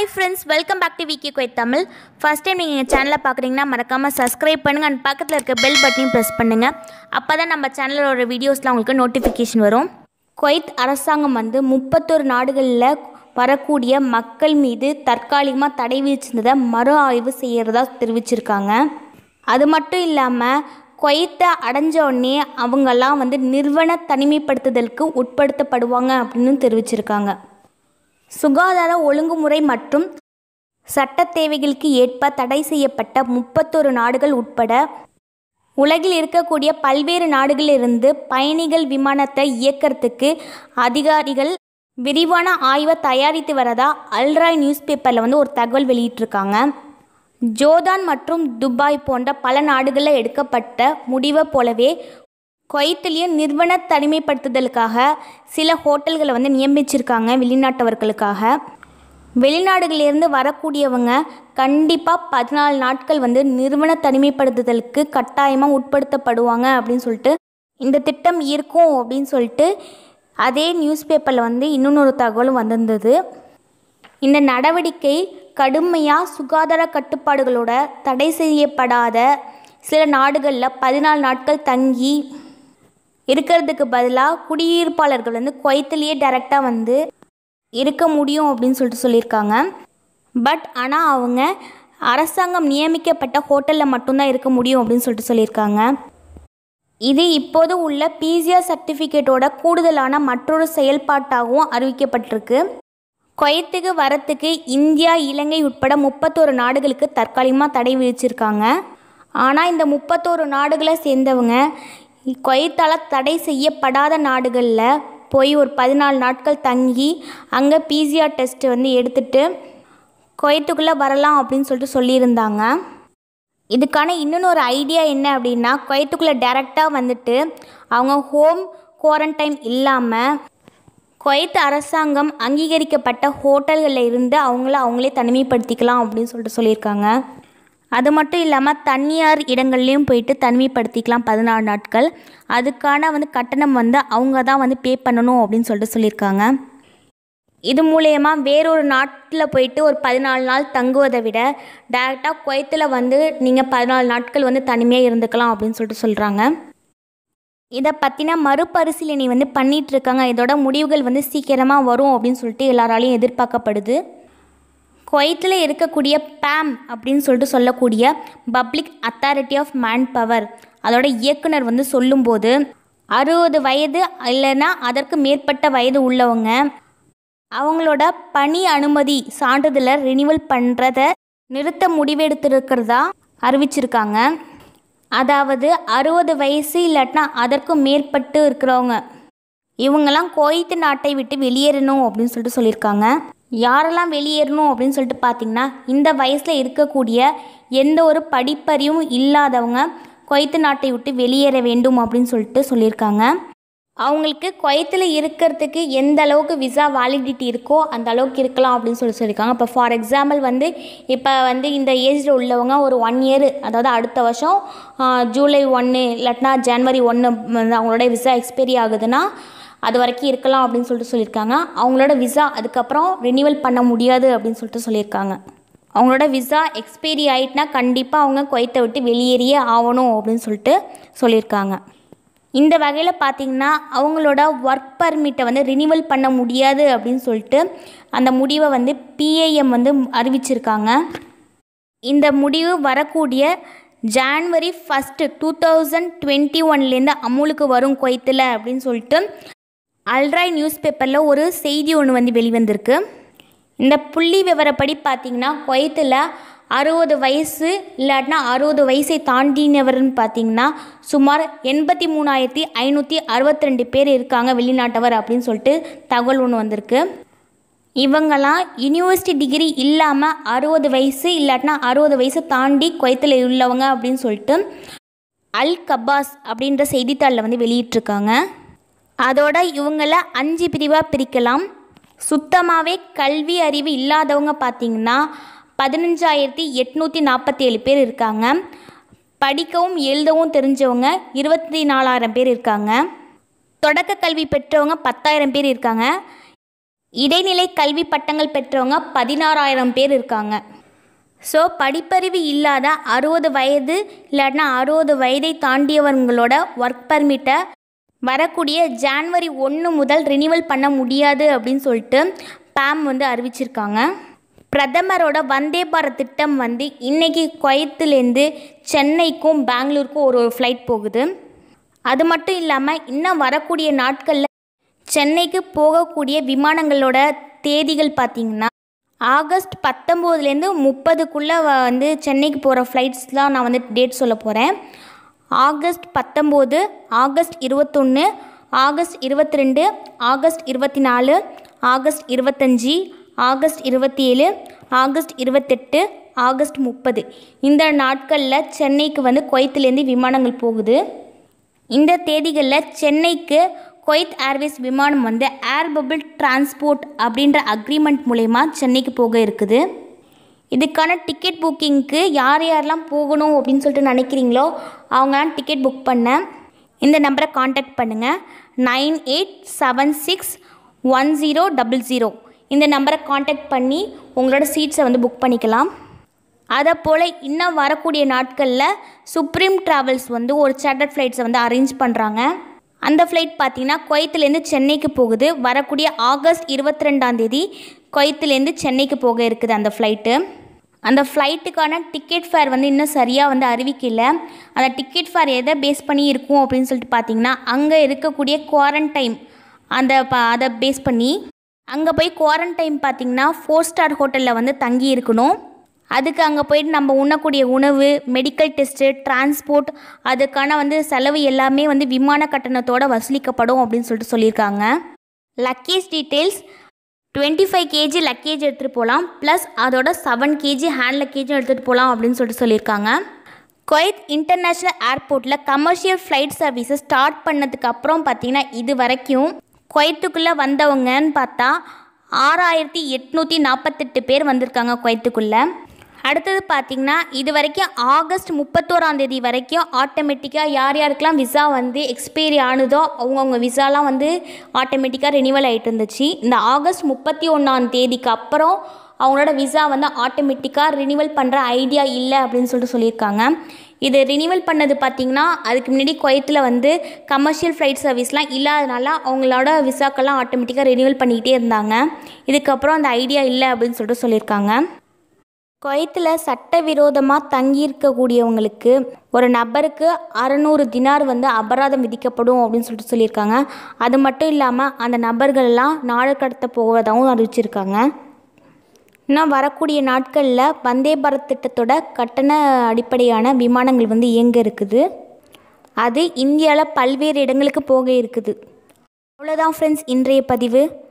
hi friends welcome back to Vicky Kuwait Tamil first time நீங்கள் எங்கள் சேனலை பார்க்குறீங்கன்னா மறக்காமல் சப்ஸ்கிரைப் பண்ணுங்கள் அண்ட் பக்கத்தில் இருக்க பெல் பட்டனையும் ப்ரெஸ் பண்ணுங்கள் அப்போ தான் நம்ம சேனலோட வீடியோஸ்லாம் உங்களுக்கு நோட்டிஃபிகேஷன் வரும் குவைத் அரசாங்கம் வந்து முப்பத்தொரு நாடுகளில் வரக்கூடிய மக்கள் மீது தற்காலிகமாக தடை விதிச்சிருந்ததை மறு ஆய்வு செய்கிறதா தெரிவிச்சிருக்காங்க அது மட்டும் இல்லாமல் குவைத்தை அடைஞ்ச உடனே அவங்கெல்லாம் வந்து நிறுவன தனிமைப்படுத்துதலுக்கு உட்படுத்தப்படுவாங்க அப்படின்னு தெரிவிச்சிருக்காங்க சுகாதார ஒழுங்குமுறை மற்றும் சட்ட தேவைகளுக்கு ஏற்ப தடை செய்யப்பட்ட முப்பத்தொரு நாடுகள் உட்பட உலகில் இருக்கக்கூடிய பல்வேறு நாடுகளிலிருந்து பயணிகள் விமானத்தை இயக்கிறதுக்கு அதிகாரிகள் விரிவான ஆய்வை தயாரித்து வரதா அல்ராய் நியூஸ் பேப்பரில் வந்து ஒரு தகவல் வெளியிட்டிருக்காங்க ஜோர்தான் மற்றும் துபாய் போன்ற பல நாடுகளில் எடுக்கப்பட்ட முடிவை போலவே குவைத்திலையும் நிறுவன தனிமைப்படுத்துதலுக்காக சில ஹோட்டல்களை வந்து நியமிச்சிருக்காங்க வெளிநாட்டவர்களுக்காக வெளிநாடுகளிலிருந்து வரக்கூடியவங்க கண்டிப்பாக பதினாலு நாட்கள் வந்து நிறுவன தனிமைப்படுத்துதலுக்கு கட்டாயமாக உட்படுத்தப்படுவாங்க அப்படின்னு சொல்லிட்டு இந்த திட்டம் இருக்கும் அப்படின்னு சொல்லிட்டு அதே நியூஸ் பேப்பரில் வந்து இன்னொன்று தகவலும் வந்திருந்தது இந்த நடவடிக்கை கடுமையாக சுகாதார கட்டுப்பாடுகளோட தடை செய்யப்படாத சில நாடுகளில் பதினாலு நாட்கள் தங்கி இருக்கிறதுக்கு பதிலாக குடியிருப்பாளர்கள் வந்து குவைத்திலேயே டைரெக்டாக வந்து இருக்க முடியும் அப்படின்னு சொல்லிட்டு சொல்லியிருக்காங்க பட் ஆனால் அவங்க அரசாங்கம் நியமிக்கப்பட்ட ஹோட்டலில் மட்டும்தான் இருக்க முடியும் அப்படின்னு சொல்லிட்டு சொல்லியிருக்காங்க இது இப்போது உள்ள பிசிஆர் சர்டிஃபிகேட்டோட கூடுதலான மற்றொரு செயல்பாட்டாகவும் அறிவிக்கப்பட்டிருக்கு குவைத்துக்கு வரத்துக்கு இந்தியா இலங்கை உட்பட முப்பத்தோரு நாடுகளுக்கு தற்காலிகமாக தடை விதிச்சிருக்காங்க ஆனால் இந்த முப்பத்தோரு நாடுகளை சேர்ந்தவங்க குவைத்தால் தடை செய்யப்படாத நாடுகளில் போய் ஒரு பதினாலு நாட்கள் தங்கி அங்கே பிசிஆர் டெஸ்ட் வந்து எடுத்துட்டு குவைத்துக்குள்ளே வரலாம் அப்படின்னு சொல்லிட்டு சொல்லியிருந்தாங்க இதுக்கான இன்னொன்று ஒரு ஐடியா என்ன அப்படின்னா குவைத்துக்குள்ளே டேரெக்டாக வந்துட்டு அவங்க ஹோம் குவாரண்டைன் இல்லாமல் குவைத் அரசாங்கம் அங்கீகரிக்கப்பட்ட ஹோட்டல்களில் இருந்து அவங்கள அவங்களே தனிமைப்படுத்திக்கலாம் அப்படின்னு சொல்லிட்டு சொல்லியிருக்காங்க அது மட்டும் இல்லாமல் தனியார் இடங்கள்லேயும் போயிட்டு தனிமைப்படுத்திக்கலாம் பதினாறு நாட்கள் அதுக்கான வந்து கட்டணம் வந்து அவங்க தான் வந்து பே பண்ணணும் அப்படின்னு சொல்லிட்டு சொல்லியிருக்காங்க இது மூலயமா வேறொரு நாட்டில் போயிட்டு ஒரு பதினாலு நாள் தங்குவதை விட டேரெக்டாக குவைத்தில் வந்து நீங்கள் பதினாலு நாட்கள் வந்து தனிமையாக இருந்துக்கலாம் அப்படின்னு சொல்லிட்டு சொல்கிறாங்க இதை பற்றின மறுபரிசீலனை வந்து பண்ணிகிட்டு இருக்காங்க இதோட முடிவுகள் வந்து சீக்கிரமாக வரும் அப்படின்னு சொல்லிட்டு எல்லாராலையும் எதிர்பார்க்கப்படுது குவைத்தில் இருக்கக்கூடிய பேம் அப்படின்னு சொல்லிட்டு சொல்லக்கூடிய public authority of manpower அதோட இயக்குனர் வந்து சொல்லும்போது அறுபது வயது இல்லைன்னா அதற்கு மேற்பட்ட வயது உள்ளவங்க அவங்களோட பணி அனுமதி சான்றிதழை ரினிவல் பண்ணுறத நிறுத்த முடிவெடுத்திருக்கிறதா அறிவிச்சிருக்காங்க அதாவது அறுபது வயசு இல்லாட்டினா அதற்கும் மேற்பட்டு இருக்கிறவங்க இவங்கெல்லாம் குவைத்து நாட்டை விட்டு வெளியேறணும் அப்படின்னு சொல்லிட்டு சொல்லியிருக்காங்க யாரெல்லாம் வெளியேறணும் அப்படின்னு சொல்லிட்டு பார்த்தீங்கன்னா இந்த வயசில் இருக்கக்கூடிய எந்த ஒரு படிப்பறிவும் இல்லாதவங்க குவைத்து நாட்டை விட்டு வெளியேற வேண்டும் அப்படின்னு சொல்லிட்டு சொல்லியிருக்காங்க அவங்களுக்கு குவைத்தில் இருக்கிறதுக்கு எந்த அளவுக்கு விசா வேலிடிட்டி இருக்கோ அந்த அளவுக்கு இருக்கலாம் அப்படின்னு சொல்லி சொல்லியிருக்காங்க இப்போ ஃபார் எக்ஸாம்பிள் வந்து இப்போ வந்து இந்த ஏஜில் உள்ளவங்க ஒரு ஒன் இயர் அதாவது அடுத்த வருஷம் ஜூலை ஒன்று இல்லாட்டினா ஜனவரி ஒன்று வந்து அவங்களோட விசா எக்ஸ்பைரி ஆகுதுன்னா அது வரைக்கும் இருக்கலாம் அப்படின்னு சொல்லிட்டு சொல்லியிருக்காங்க அவங்களோட விசா அதுக்கப்புறம் ரினிவல் பண்ண முடியாது அப்படின்னு சொல்லிட்டு சொல்லியிருக்காங்க அவங்களோட விசா எக்ஸ்பைரி ஆகிட்டுனா கண்டிப்பாக அவங்க குவைத்தை விட்டு வெளியேறியே ஆகணும் அப்படின்னு சொல்லிட்டு சொல்லியிருக்காங்க இந்த வகையில் பார்த்திங்கன்னா அவங்களோட ஒர்க் பர்மிட்டை வந்து ரினிவல் பண்ண முடியாது அப்படின்னு சொல்லிட்டு அந்த முடிவை வந்து பிஏஎம் வந்து அறிவிச்சிருக்காங்க இந்த முடிவு வரக்கூடிய January first two thousand twenty ஒன்லேருந்து அமுலுக்கு வரும் குவைத்தில் அப்படின்னு சொல்லிட்டு அல்ராய் நியூஸ் பேப்பரில் ஒரு செய்தி ஒன்று வந்து வெளிவந்திருக்கு இந்த புள்ளி விவரப்படி பார்த்திங்கன்னா குவைத்தில் அறுபது வயசு இல்லாட்டினா அறுபது வயசை தாண்டினவர்னு பார்த்தீங்கன்னா சுமார் எண்பத்தி மூணாயிரத்தி ஐநூற்றி அறுபத்தி ரெண்டு பேர் இருக்காங்க வெளிநாட்டவர் அப்படின்னு சொல்லிட்டு தகவல் ஒன்று வந்திருக்கு இவங்கெல்லாம் யூனிவர்சிட்டி டிகிரி இல்லாமல் அறுபது வயசு இல்லாட்டினா அறுபது வயசை தாண்டி குவைத்தில் உள்ளவங்க அப்படின்னு சொல்லிட்டு அல் கபாஸ் அப்படின்ற செய்தித்தாளில் வந்து வெளியிட்டிருக்காங்க அதோட இவங்கள அஞ்சு பிரிவாக பிரிக்கலாம் சுத்தமாகவே கல்வி அறிவு இல்லாதவங்க பார்த்திங்கன்னா பதினஞ்சாயிரத்தி எட்நூற்றி நாற்பத்தி ஏழு பேர் இருக்காங்க படிக்கவும் எழுதவும் தெரிஞ்சவங்க இருபத்தி நாலாயிரம் பேர் இருக்காங்க தொடக்க கல்வி பெற்றவங்க பத்தாயிரம் பேர் இருக்காங்க இடைநிலை கல்வி பட்டங்கள் பெற்றவங்க பதினாறாயிரம் பேர் இருக்காங்க ஸோ படிப்பறிவு இல்லாத அறுபது வயது இல்லாட்டினா அறுபது வயதை தாண்டியவங்களோட ஒர்க் பர்மிட்டை வரக்கூடிய ஜான்வரி ஒன்று முதல் ரினிவல் பண்ண முடியாது அப்படின்னு சொல்லிட்டு பேம் வந்து அறிவிச்சிருக்காங்க பிரதமரோட வந்தே பாரத் திட்டம் வந்து இன்றைக்கி குவைத்துலேருந்து சென்னைக்கும் பெங்களூருக்கும் ஒரு ஒரு ஃப்ளைட் போகுது அது மட்டும் இல்லாமல் இன்னும் வரக்கூடிய நாட்களில் சென்னைக்கு போகக்கூடிய விமானங்களோட தேதிகள் பார்த்திங்கன்னா ஆகஸ்ட் பத்தொம்போதுலேருந்து முப்பதுக்குள்ளே வந்து சென்னைக்கு போகிற ஃப்ளைட்ஸ்லாம் நான் வந்து டேட் சொல்ல போகிறேன் ஆகஸ்ட் பத்தொம்போது ஆகஸ்ட் இருபத்தொன்று ஆகஸ்ட் இருபத்தி ரெண்டு ஆகஸ்ட் இருபத்தி நாலு ஆகஸ்ட் இருபத்தஞ்சி ஆகஸ்ட் இருபத்தி ஏழு ஆகஸ்ட் இருபத்தெட்டு ஆகஸ்ட் முப்பது இந்த நாட்களில் சென்னைக்கு வந்து குவைத்துலேருந்து விமானங்கள் போகுது இந்த தேதிகளில் சென்னைக்கு குவைத் ஏர்வேஸ் விமானம் வந்து ஏர் பபிள் டிரான்ஸ்போர்ட் அப்படின்ற அக்ரிமெண்ட் மூலயமா சென்னைக்கு போக இருக்குது இதுக்கான டிக்கெட் புக்கிங்க்கு யார் யாரெல்லாம் போகணும் அப்படின்னு சொல்லிட்டு நினைக்கிறீங்களோ அவங்களாம் டிக்கெட் புக் பண்ண இந்த நம்பரை காண்டாக்ட் பண்ணுங்கள் nine eight seven six one zero double zero இந்த நம்பரை காண்டாக்ட் பண்ணி உங்களோட சீட்ஸை வந்து புக் பண்ணிக்கலாம் அதை போல் இன்னும் வரக்கூடிய நாட்களில் சுப்ரீம் ட்ராவல்ஸ் வந்து ஒரு சார்ட்டர் ஃப்ளைட்ஸை வந்து அரேஞ்ச் பண்ணுறாங்க அந்த ஃப்ளைட் பார்த்தீங்கன்னா குவைத்துலேருந்து சென்னைக்கு போகுது வரக்கூடிய ஆகஸ்ட் இருபத்தி ரெண்டாம் தேதி குவைத்துலேருந்து சென்னைக்கு போக இருக்குது அந்த ஃப்ளைட்டு அந்த ஃப்ளைட்டுக்கான டிக்கெட் ஃபேர் வந்து இன்னும் சரியாக வந்து அறிவிக்கல அந்த டிக்கெட் ஃபேர் எதை பேஸ் பண்ணி இருக்கும் அப்படின்னு சொல்லிட்டு பார்த்தீங்கன்னா அங்கே இருக்கக்கூடிய குவாரண்டைன் அந்த ப அதை பேஸ் பண்ணி அங்கே போய் குவாரண்டைன் பார்த்தீங்கன்னா ஃபோர் ஸ்டார் ஹோட்டலில் வந்து தங்கி இருக்கணும் அதுக்கு அங்கே போயிட்டு நம்ம உண்ணக்கூடிய உணவு மெடிக்கல் டெஸ்ட்டு டிரான்ஸ்போர்ட் அதுக்கான வந்து செலவு எல்லாமே வந்து விமான கட்டணத்தோடு வசூலிக்கப்படும் அப்படின்னு சொல்லிட்டு சொல்லியிருக்காங்க luggage details twenty five KG luggage எடுத்துகிட்டு போகலாம் ப்ளஸ் அதோட செவன் கேஜி ஹேண்ட் லக்கேஜும் எடுத்துகிட்டு போகலாம் அப்படின்னு சொல்லிட்டு சொல்லியிருக்காங்க குவைத் இன்டர்நேஷ்னல் ஏர்போர்ட்டில் கமர்ஷியல் ஃப்ளைட் சர்வீஸை ஸ்டார்ட் பண்ணதுக்கு அப்புறம் பார்த்தீங்கன்னா இது வரைக்கும் குவைத்துக்குள்ளே வந்தவங்கன்னு பார்த்தா ஆறாயிரத்தி எட்நூற்றி நாற்பத்தெட்டு பேர் வந்திருக்காங்க குவைத்துக்குள்ளே அடுத்தது பார்த்திங்கன்னா இது வரைக்கும் ஆகஸ்ட் முப்பத்தோராம் தேதி வரைக்கும் ஆட்டோமேட்டிக்காக யார் யாருக்கெல்லாம் விசா வந்து எக்ஸ்பைரி ஆனதோ அவங்கவுங்க விசாலாம் வந்து ஆட்டோமேட்டிக்காக ரெனிவல் ஆகிட்டு இருந்துச்சு இந்த ஆகஸ்ட் முப்பத்தி ஒன்றாம் தேதிக்கு அப்புறம் அவங்களோட விசா வந்து ஆட்டோமேட்டிக்காக ரினிவல் பண்ணுற ஐடியா இல்லை அப்படின்னு சொல்லிட்டு சொல்லியிருக்காங்க இது ரினிவல் பண்ணது பார்த்திங்கன்னா அதுக்கு முன்னாடி குவைத்தில் வந்து கமர்ஷியல் ஃப்ளைட் சர்வீஸ்லாம் இல்லாதனால அவங்களோட விசாக்கெல்லாம் ஆட்டோமேட்டிக்காக ரினிவல் பண்ணிக்கிட்டே இருந்தாங்க இதுக்கப்புறம் அந்த ஐடியா இல்லை அப்படின்னு சொல்லிட்டு சொல்லியிருக்காங்க குவைத்தில் சட்டவிரோதமாக தங்கியிருக்கக்கூடியவங்களுக்கு ஒரு நபருக்கு அறநூறு தினார் வந்து அபராதம் விதிக்கப்படும் அப்படின்னு சொல்லிட்டு சொல்லியிருக்காங்க அது மட்டும் இல்லாமல் அந்த நபர்கள்லாம் நாடு கடத்த போவதாகவும் அறிவிச்சிருக்காங்க இன்னும் வரக்கூடிய நாட்களில் வந்தே பாரத் திட்டத்தோட கட்டண அடிப்படையான விமானங்கள் வந்து இயங்க இருக்குது அது இந்தியாவில் பல்வேறு இடங்களுக்கு போக இருக்குது அவ்வளோதான் ஃப்ரெண்ட்ஸ் இன்றைய பதிவு